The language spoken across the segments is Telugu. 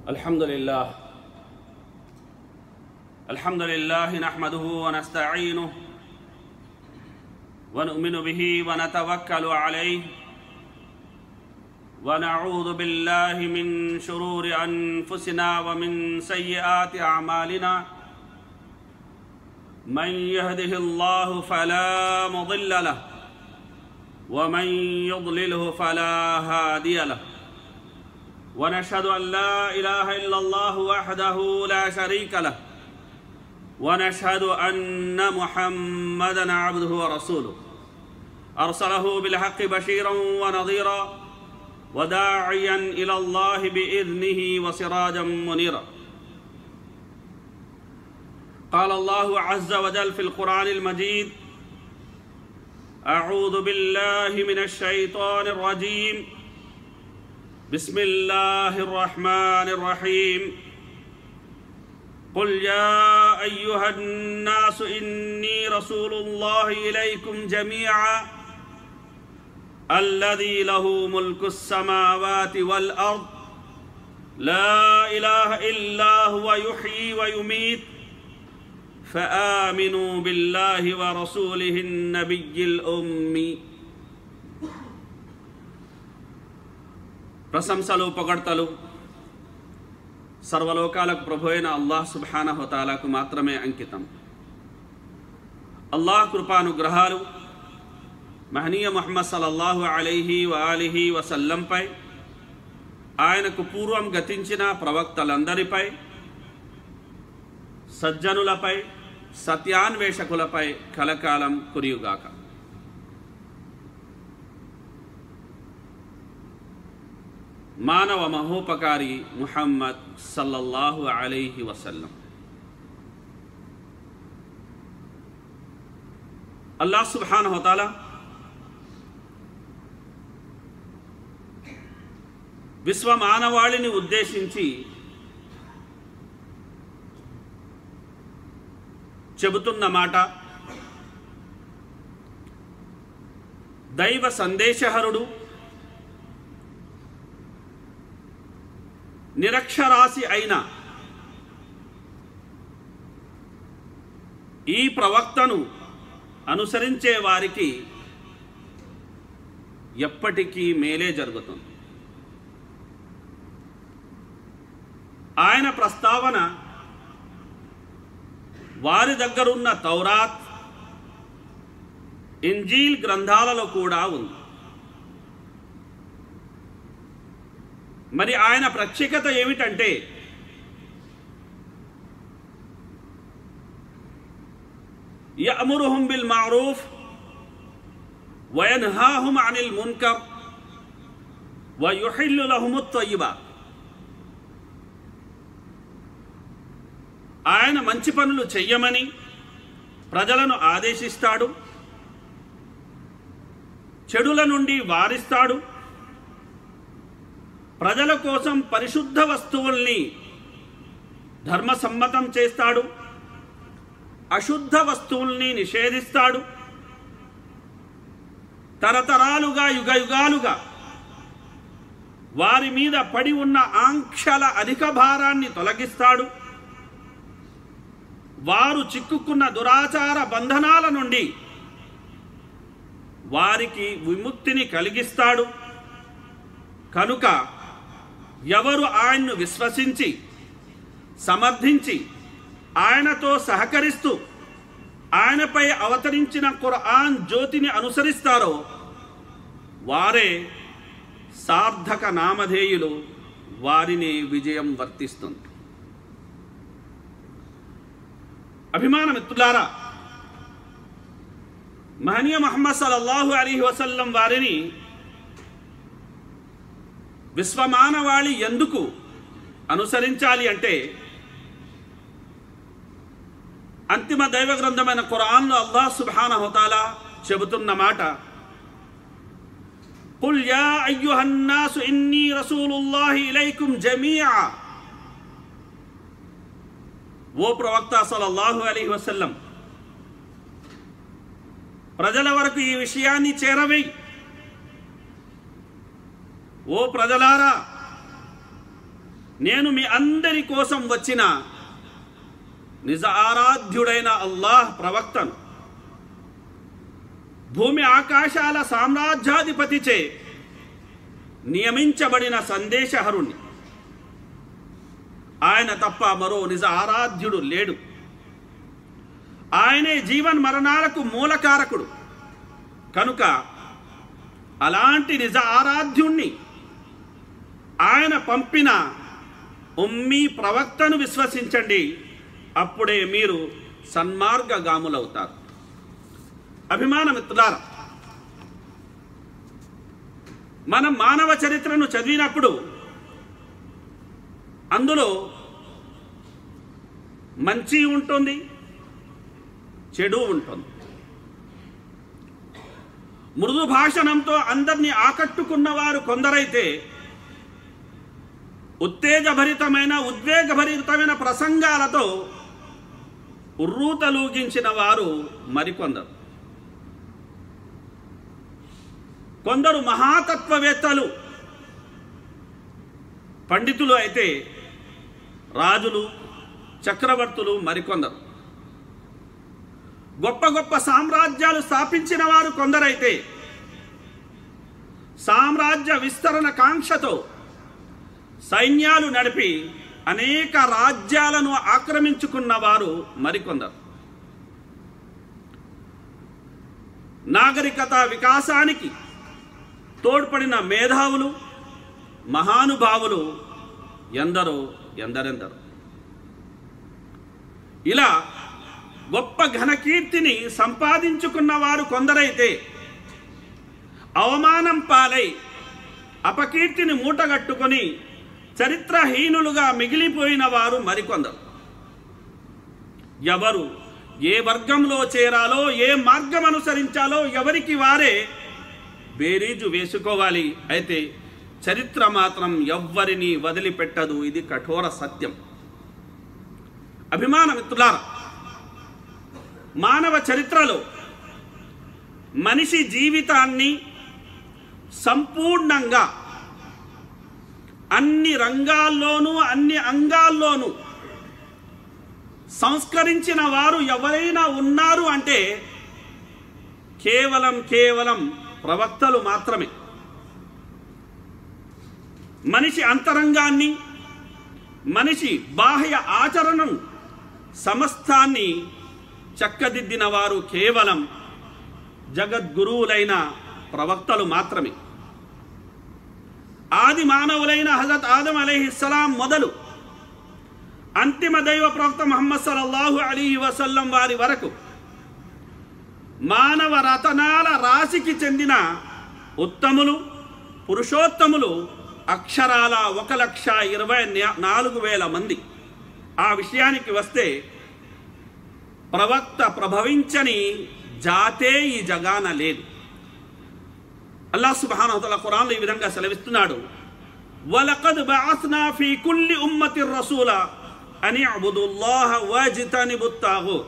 الحمد لله الحمد لله نحمده ونستعينه ونؤمن به ونتوكل عليه ونعوذ بالله من شرور انفسنا ومن سيئات اعمالنا من يهده الله فلا مضل له ومن يضلله فلا هادي له ونشهد ان لا اله الا الله وحده لا شريك له ونشهد ان محمدا عبده ورسوله ارسله بالحق بشيرا ونظيرا وداعيا الى الله باذنه وسراجا منيرا قال الله عز وجل في القران المجيد اعوذ بالله من الشيطان الرجيم بسم الله الرحمن الرحيم قل يا ايها الناس اني رسول الله اليكم جميعا الذي له ملك السماوات والارض لا اله الا هو يحيي ويميت فامنوا بالله ورسوله النبي الامي ప్రశంసలు పొగడ్తలు సర్వలోకాలకు ప్రభు అయిన అల్లాహ్ సుబానహతాలకు మాత్రమే అంకితం అల్లాహ్ కృపానుగ్రహాలు మహనీయ ముహమ్మద్ సల్లల్లాహు అలైహి వాలిహి వసల్లంపై ఆయనకు పూర్వం గతించిన ప్రవక్తలందరిపై సజ్జనులపై సత్యాన్వేషకులపై కలకాలం కురియుగాక మానవ మహోపకారి ముహమ్మద్ సల్లల్లాహు అలైహి వసల్లం అల్లాహ్ సుబ్హాన్ హోతాలా విశ్వ మానవాళిని ఉద్దేశించి చెబుతున్న మాట దైవ సందేశహరుడు నిరక్షరాశి అయిన ఈ ప్రవక్తను అనుసరించే వారికి ఎప్పటికీ మేలే జరుగుతుంది ఆయన ప్రస్తావన వారి దగ్గరున్న తౌరాత్ ఇంజీల్ గ్రంథాలలో కూడా ఉంది మరి ఆయన ప్రత్యేకత ఏమిటంటే యఅమురుహుం బిల్ మారూఫ్ వయన్హాహుం అనిల్ మున్కర్ వయుహిల్లు లహుముత్ తయ్యిబాత్ ఆయన మంచి పనులు చెయ్యమని ప్రజలను ఆదేశిస్తాడు చెడుల నుండి వారిస్తాడు ప్రజల కోసం పరిశుద్ధ వస్తువుల్ని ధర్మసమ్మతం చేస్తాడు అశుద్ధ వస్తువుల్ని నిషేధిస్తాడు తరతరాలుగా యుగ యుగాలుగా వారి మీద పడి ఉన్న ఆంక్షల అధిక భారాన్ని తొలగిస్తాడు వారు చిక్కుకున్న దురాచార బంధనాల నుండి వారికి విముక్తిని కలిగిస్తాడు కనుక ఎవరు ఆయన్ను విశ్వసించి సమర్థించి ఆయనతో సహకరిస్తూ ఆయనపై అవతరించిన ఖురాన్ జ్యోతిని అనుసరిస్తారో వారే సార్థక నామధేయులు వారిని విజయం వర్తిస్తుంది అభిమాన మిత్రులారా మహనీయ మహమ్మద్ సల్లల్లాహు అలీ వసల్లం వారిని విశ్వమానవాళి ఎందుకు అనుసరించాలి అంటే అంతిమ దైవ గ్రంథమైన ఖురాన్లో అల్లాహ్ సుబ్హాన హోతాలా చెబుతున్న మాట قل يا أيها الناس إني رسول الله إليكم جميعا ఓ ప్రవక్త సల్లల్లాహు అలైహి వసల్లం ప్రజల వరకు ఈ విషయాన్ని చేరవేయి ఓ ప్రజలారా నేను మీ అందరి కోసం వచ్చిన నిజ ఆరాధ్యుడైన అల్లాహ్ ప్రవక్తను భూమి ఆకాశాల సామ్రాజ్యాధిపతిచే నియమించబడిన సందేశహరుణ్ణి ఆయన తప్ప మరో నిజ ఆరాధ్యుడు లేడు ఆయనే జీవన్ మరణాలకు మూలకారకుడు కనుక అలాంటి నిజ ఆరాధ్యుణ్ణి ఆయన పంపిన ఉమ్మీ ప్రవక్తను విశ్వసించండి అప్పుడే మీరు సన్మార్గగాములవుతారు అభిమాన మిత్రులారా మనం మానవ చరిత్రను చదివినప్పుడు అందులో మంచి ఉంటుంది చెడు ఉంటుంది మృదు భాషణంతో అందరినీ ఆకట్టుకున్నవారు కొందరైతే ఉత్తేజభరితమైన ఉద్వేగభరితమైన ప్రసంగాలతో ఉర్రూతలూగించిన వారు మరికొందరు కొందరు మహాతత్వవేత్తలు పండితులు అయితే రాజులు చక్రవర్తులు మరికొందరు గొప్ప గొప్ప సామ్రాజ్యాలు స్థాపించిన వారు కొందరైతే సామ్రాజ్య విస్తరణ కాంక్షతో సైన్యాలు నడిపి అనేక రాజ్యాలను ఆక్రమించుకున్న వారు మరికొందరు నాగరికత వికాసానికి తోడ్పడిన మేధావులు మహానుభావులు ఎందరో ఎందరెందరో ఇలా గొప్ప ఘనకీర్తిని సంపాదించుకున్న వారు కొందరైతే అవమానం పాలై అపకీర్తిని మూటగట్టుకొని చరిత్రహీనులుగా మిగిలిపోయిన వారు మరికొందరు ఎవరు ఏ వర్గంలో చేరాలో ఏ మార్గం అనుసరించాలో ఎవరికి వారే బేరీజు వేసుకోవాలి అయితే చరిత్ర మాత్రం ఎవ్వరిని వదిలిపెట్టదు ఇది కఠోర సత్యం అభిమాన మిత్రులారా మానవ చరిత్రలో మనిషి జీవితాన్ని సంపూర్ణంగా అన్ని రంగాల్లోనూ అన్ని అంగాల్లోనూ సంస్కరించిన వారు ఎవరైనా ఉన్నారు అంటే కేవలం కేవలం ప్రవక్తలు మాత్రమే మనిషి అంతరంగాన్ని మనిషి బాహ్య ఆచరణను సమస్తాన్ని చక్కదిద్దిన వారు కేవలం జగద్గురువులైన ప్రవక్తలు మాత్రమే ఆది మానవులైన హజరత్ ఆదం అలీహిస్సలాం మొదలు అంతిమ దైవ ప్రవక్త ముహమ్మద్ సల్లల్లాహు అలీ వసల్లం వారి వరకు మానవ రతనాల రాశికి చెందిన ఉత్తములు పురుషోత్తములు అక్షరాల ఒక లక్ష ఇరవై న్యా- నాలుగు వేల మంది ఆ విషయానికి వస్తే ప్రవక్త ప్రభవించని జాతే ఈ జగాన లేదు అల్లాహ్ సుబ్హానహు వతఆలా ఖురాన్లో ఈ విధంగా సెలవిస్తున్నాడు వలకద్ బఅస్నా ఫీ కుల్లి ఉమ్మతి రసూల అని అబుదుల్లాహ వజ్తనిబుత్ తాగూత్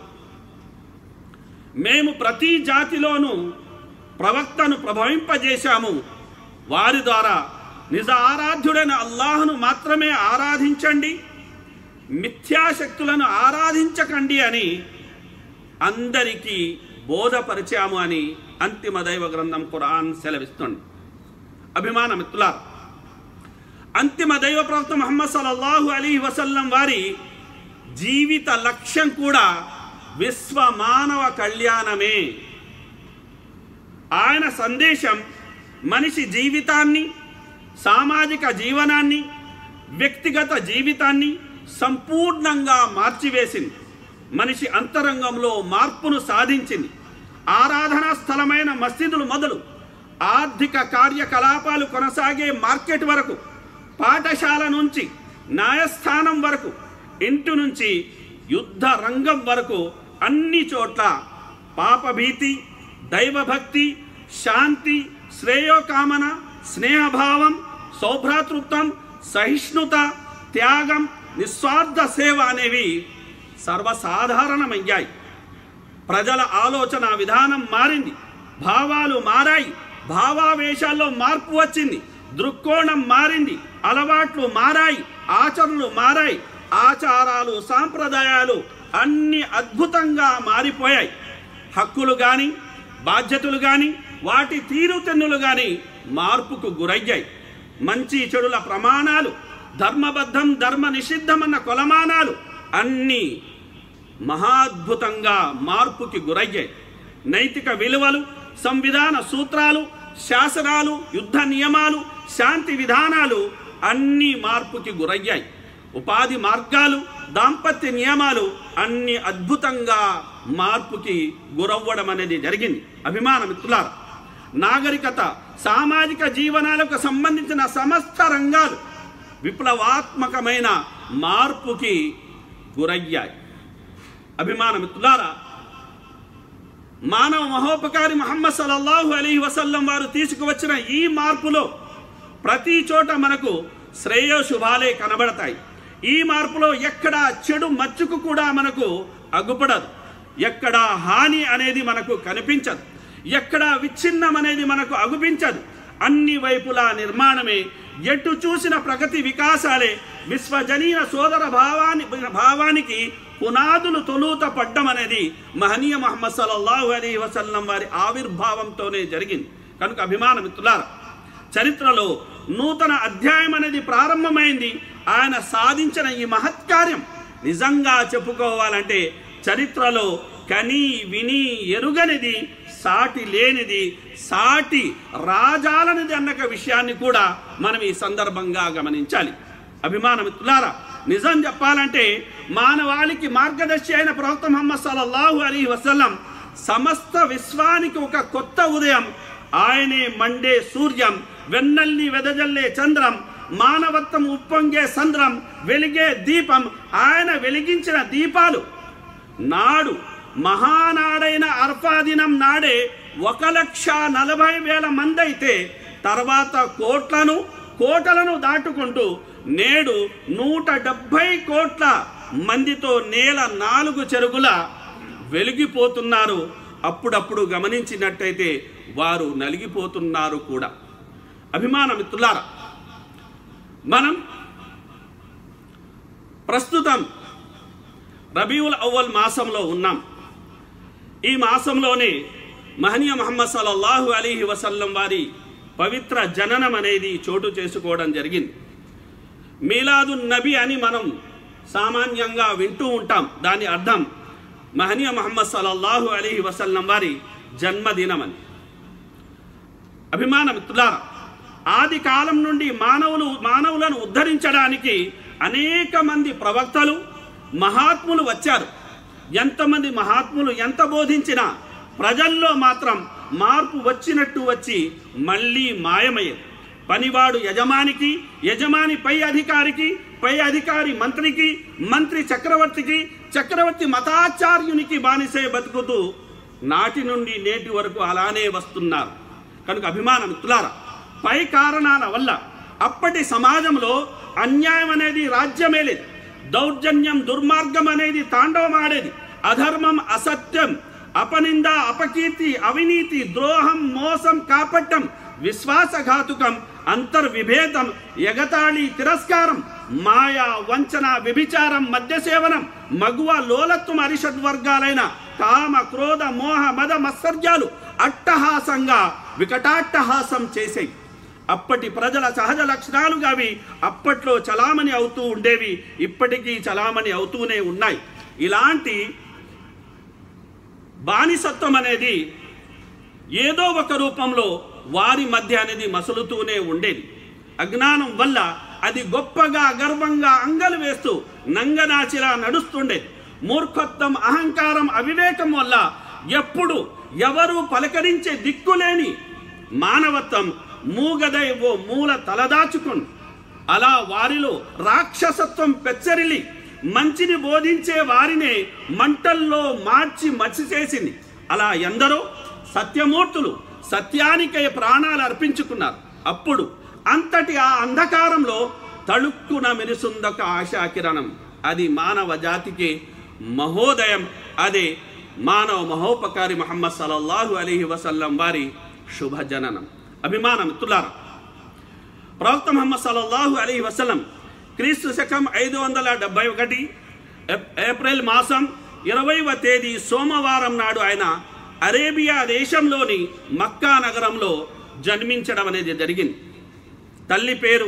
మేము ప్రతి జాతిలోనూ ప్రవక్తను ప్రభవింపజేశాము వారి ద్వారా నిజ ఆరాధ్యుడైన అల్లాహను మాత్రమే ఆరాధించండి మిథ్యాశక్తులను ఆరాధించకండి అని అందరికీ బోధపరిచాము అని అంతిమ దైవ గ్రంథం ఖురాన్ సెలవిస్తుంది అభిమాన మిత్రుల అంతిమ దైవ ప్రవక్త ముహమ్మద్ సల్లల్లాహు అలీ వసల్లం వారి జీవిత లక్ష్యం కూడా విశ్వ మానవ కళ్యాణమే ఆయన సందేశం మనిషి జీవితాన్ని సామాజిక జీవనాన్ని వ్యక్తిగత జీవితాన్ని సంపూర్ణంగా మార్చివేసింది మనిషి అంతరంగంలో మార్పును సాధించింది ఆరాధనా స్థలమైన మసీదులు మొదలు ఆర్థిక కార్యకలాపాలు కొనసాగే మార్కెట్ వరకు పాఠశాల నుంచి న్యాయస్థానం వరకు ఇంటి నుంచి యుద్ధ రంగం వరకు అన్ని చోట్ల పాపభీతి దైవభక్తి శాంతి శ్రేయోకామన స్నేహభావం సౌభ్రాతృత్వం సహిష్ణుత త్యాగం నిస్వార్థ సేవ అనేవి సర్వసాధారణమయ్యాయి ప్రజల ఆలోచన విధానం మారింది భావాలు మారాయి భావావేశాల్లో మార్పు వచ్చింది దృక్కోణం మారింది అలవాట్లు మారాయి ఆచరణలు మారాయి ఆచారాలు సాంప్రదాయాలు అన్ని అద్భుతంగా మారిపోయాయి హక్కులు కానీ బాధ్యతలు కానీ వాటి తీరుతెన్నులు కానీ మార్పుకు గురయ్యాయి మంచి చెడుల ప్రమాణాలు ధర్మబద్ధం ధర్మ నిషిద్ధమన్న కొలమానాలు అన్నీ మహాద్భుతంగా మార్పుకి గురయ్యాయి నైతిక విలువలు సంవిధాన సూత్రాలు శాసనాలు యుద్ధ నియమాలు శాంతి విధానాలు అన్ని మార్పుకి గురయ్యాయి ఉపాధి మార్గాలు దాంపత్య నియమాలు అన్ని అద్భుతంగా మార్పుకి గురవ్వడం అనేది జరిగింది అభిమాన మిత్రులారా నాగరికత సామాజిక జీవనాలకు సంబంధించిన సమస్త రంగాలు విప్లవాత్మకమైన మార్పుకి గురయ్యాయి అభిమాన మిత్రులారా మానవ మహోపకారి మహమ్మద్ సల్లల్లాహు అలీ వసల్లం వారు తీసుకువచ్చిన ఈ మార్పులో ప్రతి చోట మనకు శ్రేయోశుభాలే కనబడతాయి ఈ మార్పులో ఎక్కడ చెడు మచ్చుకు కూడా మనకు అగ్గుపడదు ఎక్కడ హాని అనేది మనకు కనిపించదు ఎక్కడ విచ్ఛిన్నం అనేది మనకు అగుపించదు అన్ని వైపులా నిర్మాణమే ఎటు చూసిన ప్రగతి వికాసాలే విశ్వజనీయ సోదర భావాని భావానికి పునాదులు తొలుత పడ్డం అనేది మహనీయ మహమ్మద్ సల్లల్లాహు అలీ వసల్లం వారి ఆవిర్భావంతోనే జరిగింది కనుక అభిమాన మిత్రులారా చరిత్రలో నూతన అధ్యాయం అనేది ప్రారంభమైంది ఆయన సాధించిన ఈ మహత్కార్యం నిజంగా చెప్పుకోవాలంటే చరిత్రలో కని విని ఎరుగనిది సాటి లేనిది సాటి రాజాలనిది అన్నక విషయాన్ని కూడా మనం ఈ సందర్భంగా గమనించాలి అభిమాన మిత్రులారా నిజం చెప్పాలంటే మానవాళికి మార్గదర్శి అయిన ప్రవక్త ముహమ్మద్ సల్లల్లాహు అలీ వసల్లం సమస్త విశ్వానికి ఒక కొత్త ఉదయం ఆయనే మండే సూర్యం వెన్నల్ని వెదజల్లే చంద్రం మానవత్వం ఉప్పొంగే సంద్రం వెలిగే దీపం ఆయన వెలిగించిన దీపాలు నాడు మహానాడైన అర్ఫా దినం నాడే ఒక లక్ష నలభై వేల మంది అయితే తర్వాత కోట్లను కోటలను దాటుకుంటూ నేడు నూట డెబ్భై కోట్ల మందితో నేల నాలుగు చెరుగుల వెలిగిపోతున్నారు అప్పుడప్పుడు గమనించినట్టయితే వారు నలిగిపోతున్నారు కూడా అభిమాన మిత్రులారా మనం ప్రస్తుతం రబీవుల్ అవ్వల్ మాసంలో ఉన్నాం ఈ మాసంలోనే మహనీయ మహమ్మద్ సల్లల్లాహు అలీహి వసల్లం వారి పవిత్ర జననం అనేది చోటు చేసుకోవడం జరిగింది మీలాదు నబి అని మనం సామాన్యంగా వింటూ ఉంటాం దాని అర్థం మహనీయ మహమ్మద్ సల్లల్లాహు అలీహి వసల్లం వారి జన్మదినమని అభిమాన మిత్రులారా ఆది కాలం నుండి మానవులు మానవులను ఉద్ధరించడానికి అనేక మంది ప్రవక్తలు మహాత్ములు వచ్చారు ఎంతమంది మహాత్ములు ఎంత బోధించినా ప్రజల్లో మాత్రం మార్పు వచ్చినట్టు వచ్చి మళ్ళీ మాయమయ్యేది పనివాడు యజమానికి యజమాని పై అధికారికి పై అధికారి మంత్రికి మంత్రి చక్రవర్తికి చక్రవర్తి మతాచార్యునికి బానిసే బతుకుతూ నాటి నుండి నేటి వరకు అలానే వస్తున్నారు కనుక అభిమాన మిత్రులారా పై కారణాల వల్ల అప్పటి సమాజంలో అన్యాయం అనేది రాజ్యమేలేదు దౌర్జన్యం దుర్మార్గం అనేది తాండవమాడేది అధర్మం అసత్యం అపనింద అపకీర్తి అవినీతి ద్రోహం మోసం కాపట్టం విశ్వాసఘాతుకం అంతర్విభేదం ఎగతాళి తిరస్కారం మాయ వంచన వ్యభిచారం మద్యసేవనం మగువ లోలత్వం అరిషడ్వర్గాలైన కామ క్రోధ మోహ మద మత్సర్యాలు అట్టహాసంగా వికటాట్టహాసం చేసేవి అప్పటి ప్రజల సహజ లక్షణాలుగా అవి అప్పట్లో చలామణి అవుతూ ఉండేవి ఇప్పటికీ చలామణి అవుతూనే ఉన్నాయి ఇలాంటి బానిసత్వం అనేది ఏదో ఒక రూపంలో వారి మధ్య అనేది మసులుతూనే ఉండేది అజ్ఞానం వల్ల అది గొప్పగా గర్వంగా అంగలు వేస్తూ నంగనాచిలా నడుస్తుండేది మూర్ఖత్వం అహంకారం అవివేకం వల్ల ఎప్పుడు ఎవరు పలకరించే దిక్కులేని మానవత్వం మూగదై ఓ మూల తలదాచుకుంది అలా వారిలో రాక్షసత్వం పెచ్చరిలి మంచిని బోధించే వారినే మంటల్లో మార్చి మచ్చి చేసింది అలా ఎందరో సత్యమూర్తులు సత్యానికై ప్రాణాలు అర్పించుకున్నారు అప్పుడు అంతటి ఆ అంధకారంలో తళుక్కున మెరుసుందొక ఆశాకిరణం అది మానవ జాతికి మహోదయం అదే మానవ మహోపకారి మహమ్మద్ సల్లల్లాహు అలీహి వసల్లం వారి శుభజననం అభిమాన మిత్రులారా ప్రవక్త మహమ్మద్ సల్లల్లాహు అలీ వసలం క్రీస్తు శకం ఐదు వందల డెబ్బై ఒకటి ఏప్- ఏప్రిల్ మాసం ఇరవైవ తేదీ సోమవారం నాడు ఆయన అరేబియా దేశంలోని మక్కా నగరంలో జన్మించడం అనేది జరిగింది తల్లి పేరు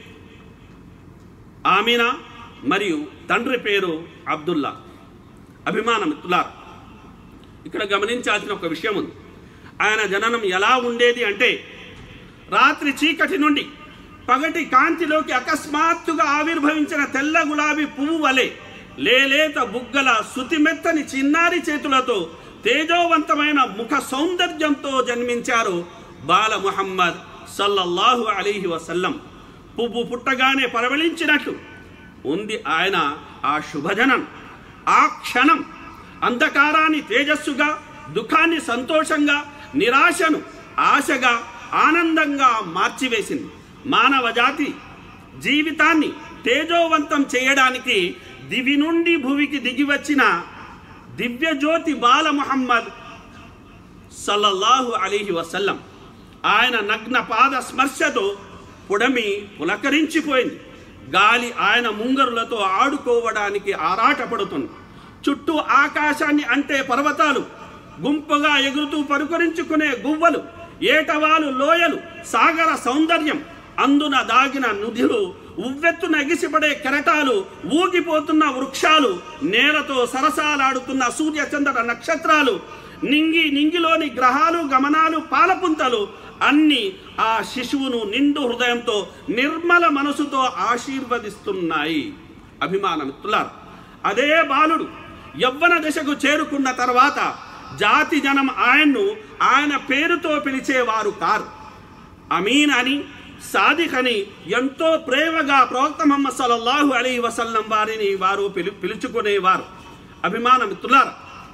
ఆమినా మరియు తండ్రి పేరు అబ్దుల్లా అభిమానం మిత్రులారా ఇక్కడ గమనించాల్సిన ఒక విషయం ఉంది ఆయన జననం ఎలా ఉండేది అంటే రాత్రి చీకటి నుండి పగటి కాంతిలోకి అకస్మాత్తుగా ఆవిర్భవించిన తెల్ల గులాబీ పువ్వు వలె లేలేత బుగ్గల శుతిమెత్తని చిన్నారి చేతులతో తేజోవంతమైన ముఖ సౌందర్యంతో జన్మించారు బాల ముహమ్మద్ సల్లల్లాహు అలీహి వసల్లం పువ్వు పుట్టగానే పరవళించినట్లు ఉంది ఆయన ఆ శుభజనం ఆ క్షణం అంధకారాన్ని తేజస్సుగా దుఃఖాన్ని సంతోషంగా నిరాశను ఆశగా ఆనందంగా మార్చివేసింది మానవ జాతి జీవితాన్ని తేజోవంతం చేయడానికి దివి నుండి భువికి దిగి వచ్చిన దివ్యజ్యోతి బాల ముహమ్మద్ సల్లల్లాహు అలీహి వసల్లం ఆయన నగ్న పాద స్పర్శతో పుడమి పులకరించిపోయింది గాలి ఆయన ముంగరులతో ఆడుకోవడానికి ఆరాటపడుతుంది చుట్టూ ఆకాశాన్ని అంటే పర్వతాలు గుంపుగా ఎగురుతూ పరుకరించుకునే గువ్వలు ఏటవాలు లోయలు సాగర సౌందర్యం అందున దాగిన నుదులు ఉవ్వెత్తున ఎగిసిపడే కెరటాలు ఊగిపోతున్న వృక్షాలు నేలతో సరసాలాడుతున్న సూర్యచంద్ర నక్షత్రాలు నింగి నింగిలోని గ్రహాలు గమనాలు పాలపుంతలు అన్ని ఆ శిశువును నిండు హృదయంతో నిర్మల మనసుతో ఆశీర్వదిస్తున్నాయి అభిమానమిత్రులారు అదే బాలుడు యవ్వన దశకు చేరుకున్న తర్వాత జాతి జనం ఆయన్ను ఆయన పేరుతో పిలిచేవారు కారు అమీన్ అని సాదిక్ అని ఎంతో ప్రేమగా ప్రవక్త మహమ్మద్ సల్లల్లాహు అలీ వసల్లం వారిని వారు పిలు పిలుచుకునేవారు అభిమాన మిత్రులారా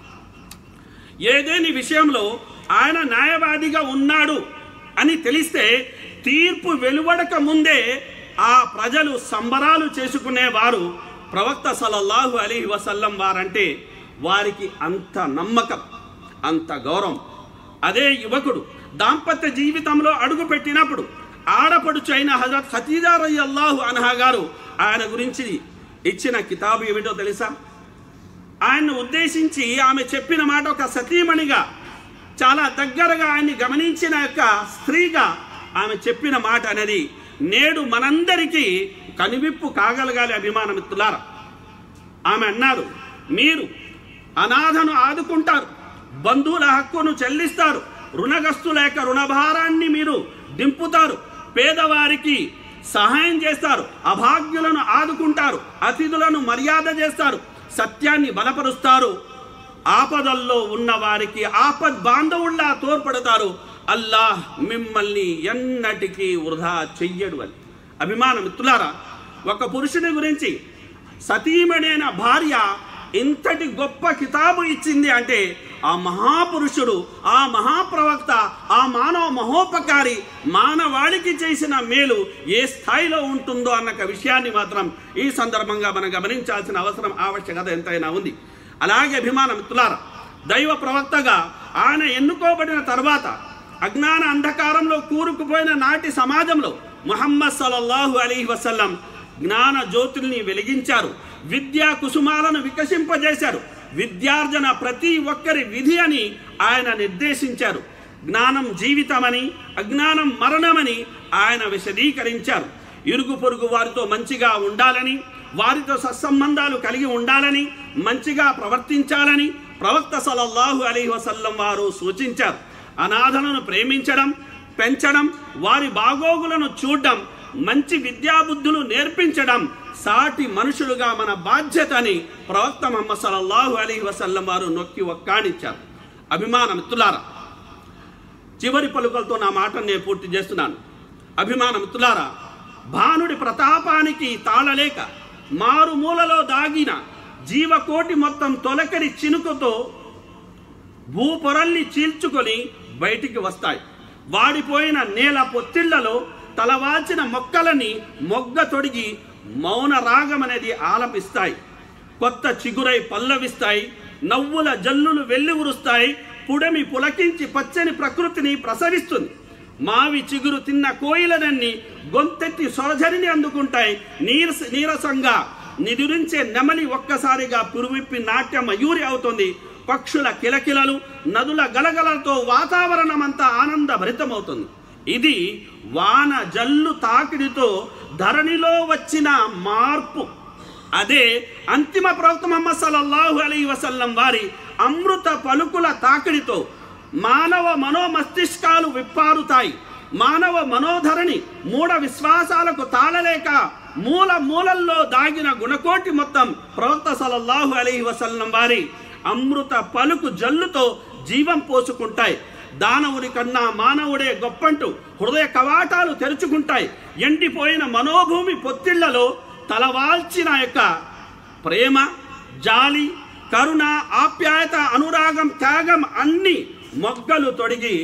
ఏదేని విషయంలో ఆయన న్యాయవాదిగా ఉన్నాడు అని తెలిస్తే తీర్పు వెలువడక ముందే ఆ ప్రజలు సంబరాలు చేసుకునేవారు ప్రవక్త సల్లల్లాహు అలీ వసల్లం వారంటే వారికి అంత నమ్మకం అంత గౌరవం అదే యువకుడు దాంపత్య జీవితంలో అడుగుపెట్టినప్పుడు ఆడపడుచు అయిన హజరత్ ఖతీజా రయ్యల్లాహు అన్హా గారు ఆయన గురించి ఇచ్చిన కితాబు ఏమిటో తెలుసా ఆయన్ను ఉద్దేశించి ఆమె చెప్పిన మాట ఒక సతీమణిగా చాలా దగ్గరగా ఆయన్ని గమనించిన యొక్క స్త్రీగా ఆమె చెప్పిన మాట అనేది నేడు మనందరికీ కనువిప్పు కాగలగాలి అభిమానమిత్రులారా ఆమె అన్నారు మీరు అనాథను ఆదుకుంటారు బంధువుల హక్కును చెల్లిస్తారు రుణగస్తుల యొక్క రుణభారాన్ని మీరు దింపుతారు పేదవారికి సహాయం చేస్తారు అభాగ్యులను ఆదుకుంటారు అతిథులను మర్యాద చేస్తారు సత్యాన్ని బలపరుస్తారు ఆపదల్లో ఉన్న వారికి ఆపద్ బాంధవుల్లా తోడ్పడతారు అల్లాహ్ మిమ్మల్ని ఎన్నటికీ వృధా చెయ్యడు అని అభిమాన మిత్రులారా ఒక పురుషుని గురించి సతీమణైన భార్య ఇంతటి గొప్ప కితాబు ఇచ్చింది అంటే ఆ మహాపురుషుడు ఆ మహాప్రవక్త ఆ మానవ మహోపకారి మానవాళికి చేసిన మేలు ఏ స్థాయిలో ఉంటుందో అన్న ఒక విషయాన్ని మాత్రం ఈ సందర్భంగా మనం గమనించాల్సిన అవసరం ఆవశ్యకత ఎంతైనా ఉంది అలాగే అభిమాన మిత్రులారా దైవ ప్రవక్తగా ఆయన ఎన్నుకోబడిన తర్వాత అజ్ఞాన అంధకారంలో కూరుకుపోయిన నాటి సమాజంలో ముహమ్మద్ సల్లల్లాహు అలీ వసల్లం జ్ఞాన జ్యోతుల్ని వెలిగించారు విద్యా కుసుమాలను వికసింపజేశారు విద్యార్జన ప్రతి ఒక్కరి విధి అని ఆయన నిర్దేశించారు జ్ఞానం జీవితమని అజ్ఞానం మరణమని ఆయన విశదీకరించారు ఇరుగు పొరుగు వారితో మంచిగా ఉండాలని వారితో సత్సంబంధాలు కలిగి ఉండాలని మంచిగా ప్రవర్తించాలని ప్రవక్త సలల్లాహు అలీ వసల్లం వారు సూచించారు అనాథలను ప్రేమించడం పెంచడం వారి బాగోగులను చూడడం మంచి విద్యాబుద్ధులు నేర్పించడం సాటి మనుషులుగా మన బాధ్యత అని ప్రవక్త మహమ్మద్ సల్లల్లాహు అలీ వసల్లం వారు నొక్కి ఒక్కాణించారు అభిమాన మిత్రులారా చివరి పలుకలతో నా మాటను నేను పూర్తి చేస్తున్నాను అభిమాన మిత్రులారా భానుడి ప్రతాపానికి తాళలేక మారుమూలలో దాగిన జీవకోటి మొత్తం తొలకరి చినుకుతో భూపొరల్ని చీల్చుకొని బయటికి వస్తాయి వాడిపోయిన నేల పొత్తిళ్లలో తలవాల్చిన మొక్కలని మొగ్గ తొడిగి మౌన రాగం అనేది ఆలపిస్తాయి కొత్త చిగురై పల్లవిస్తాయి నవ్వుల జల్లులు వెల్లివురుస్తాయి పుడమి పులకించి పచ్చని ప్రకృతిని ప్రసరిస్తుంది మావి చిగురు తిన్న కోయిలనన్ని గొంతెత్తి సొరజరిని అందుకుంటాయి నీరస నీరసంగా నిదురించే నెమలి ఒక్కసారిగా పురువిప్పి నాట్య మయూరి అవుతుంది పక్షుల కిలకిలలు నదుల గలగలతో వాతావరణం అంతా ఆనంద భరితమవుతుంది ఇది వాన జల్లు తాకిడితో ధరణిలో వచ్చిన మార్పు అదే అంతిమ ప్రవక్త మహమ్మద్ సల్లల్లాహు అలీ వసల్లం వారి అమృత పలుకుల తాకిడితో మానవ మనోమస్తిష్కాలు విప్పారుతాయి మానవ మనోధరణి మూఢ విశ్వాసాలకు తాళలేక మూల మూలల్లో దాగిన గుణకోటి మొత్తం ప్రవక్త సల్లల్లాహు అలీ వసల్లం వారి అమృత పలుకు జల్లుతో జీవం పోసుకుంటాయి దానవుని కన్నా మానవుడే గొప్పంటూ హృదయ కవాటాలు తెరుచుకుంటాయి ఎండిపోయిన మనోభూమి పొత్తిళ్లలో తలవాల్చిన యొక్క ప్రేమ జాలి కరుణ ఆప్యాయత అనురాగం త్యాగం అన్ని మొగ్గలు తొడిగి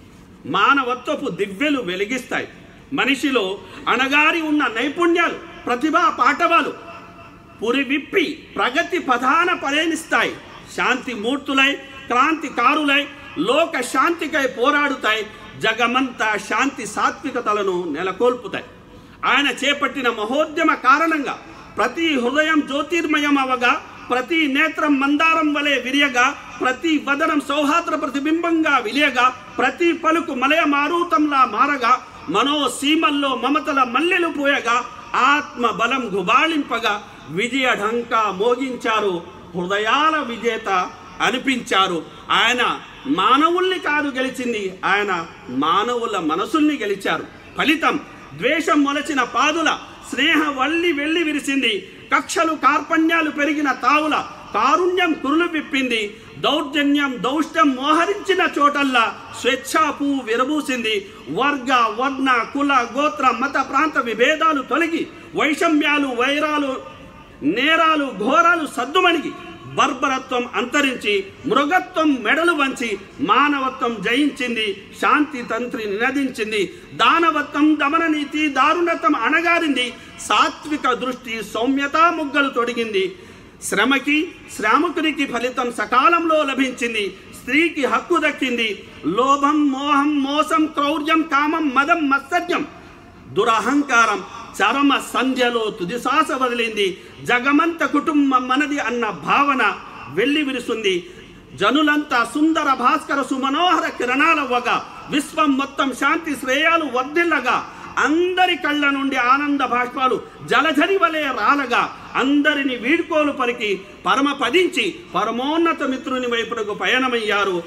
మానవత్వపు దివ్యలు వెలిగిస్తాయి మనిషిలో అణగారి ఉన్న నైపుణ్యాలు ప్రతిభా పాఠవాలు పురి విప్పి ప్రగతి ప్రధాన పయనిస్తాయి శాంతి మూర్తులై క్రాంతికారులై లోక శాంతికై పోరాడుతాయి జగమంతా శాంతి సాత్వికతలను నెలకొల్పుతాయి ఆయన చేపట్టిన మహోద్యమ కారణంగా ప్రతి హృదయం జ్యోతిర్మయం అవగా ప్రతి నేత్రం మందారం వలె విరియగా ప్రతి వదనం సౌహార్ద ప్రతిబింబంగా విలియగా ప్రతి పలుకు మలయ మారూతంలా మారగా మనోసీమల్లో మమతల మల్లెలు పోయగా ఆత్మ బలం గుబాళింపగా విజయ ఢంకా మోగించారు హృదయాల విజేత అనిపించారు ఆయన మానవుల్ని కాదు గెలిచింది ఆయన మానవుల మనసుల్ని గెలిచారు ఫలితం ద్వేషం మొలచిన పాదుల స్నేహ వల్లి వెళ్ళి విరిసింది కక్షలు కార్పణ్యాలు పెరిగిన తావుల కారుణ్యం కురులు విప్పింది దౌర్జన్యం దౌష్టం మోహరించిన చోటల్లా స్వేచ్ఛాపు విరబూసింది వర్గ వర్ణ కుల గోత్ర మత ప్రాంత విభేదాలు తొలగి వైషమ్యాలు వైరాలు నేరాలు ఘోరాలు సద్దుమణిగి బర్బరత్వం అంతరించి మృగత్వం మెడలు వంచి మానవత్వం జయించింది శాంతి తంత్రి నినదించింది దానవత్వం దమన నీతి దారుణత్వం అణగారింది సాత్విక దృష్టి సౌమ్యతా ముగ్గలు తొడిగింది శ్రమకి శ్రామకునికి ఫలితం సకాలంలో లభించింది స్త్రీకి హక్కు దక్కింది లోభం మోహం మోసం క్రౌర్యం కామం మదం మత్సర్యం దురహంకారం చరమ సంధ్యలో తుదిశ్వాస వదిలింది జగమంత కుటుంబం మనది అన్న భావన వెళ్ళి విరుస్తుంది జనులంతా సుందర భాస్కర సుమనోహర కిరణాలవ్వగా విశ్వం మొత్తం శాంతి శ్రేయాలు వర్ధిల్లగా అందరి కళ్ళ నుండి ఆనంద భాష్పాలు జలధరి వలె రాలగా అందరిని వీడ్కోలు పలికి పరమపదించి పరమోన్నత మిత్రుని వైపునకు పయనమయ్యారు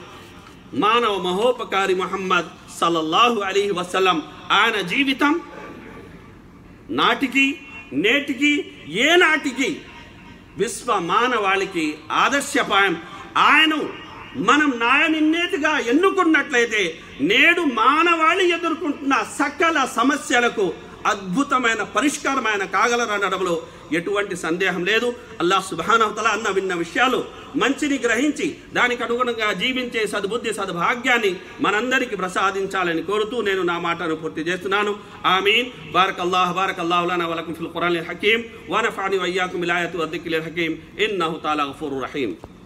మానవ మహోపకారి మహమ్మద్ సల్లల్లాహు అలీ వసల్లం ఆయన జీవితం నాటికి నేటికి ఏ నాటికి విశ్వ మానవాళికి ఆదర్శపాయం ఆయన మనం నాయనిన్నేతిగా ఎన్నుకున్నట్లయితే నేడు మానవాళి ఎదుర్కొంటున్న సకల సమస్యలకు అద్భుతమైన పరిష్కారమైన కాగలరనడంలో ఎటువంటి సందేహం లేదు అల్లాహ్ సుబానవతల అన్న విన్న విషయాలు మంచిని గ్రహించి దానికి అనుగుణంగా జీవించే సద్బుద్ధి సద్భాగ్యాన్ని మనందరికీ ప్రసాదించాలని కోరుతూ నేను నా మాటను పూర్తి చేస్తున్నాను ఆమీన్ బారక్ అల్లాహ్ బారక్ అల్లాహ్ లనా వలకుం ఫిల్ ఖురాన్ హకీం వనఫాని వయ్యాకుం ఇలాయతు అద్దికిల్ హకీం ఇన్నహు తాలా గఫూరు రహీం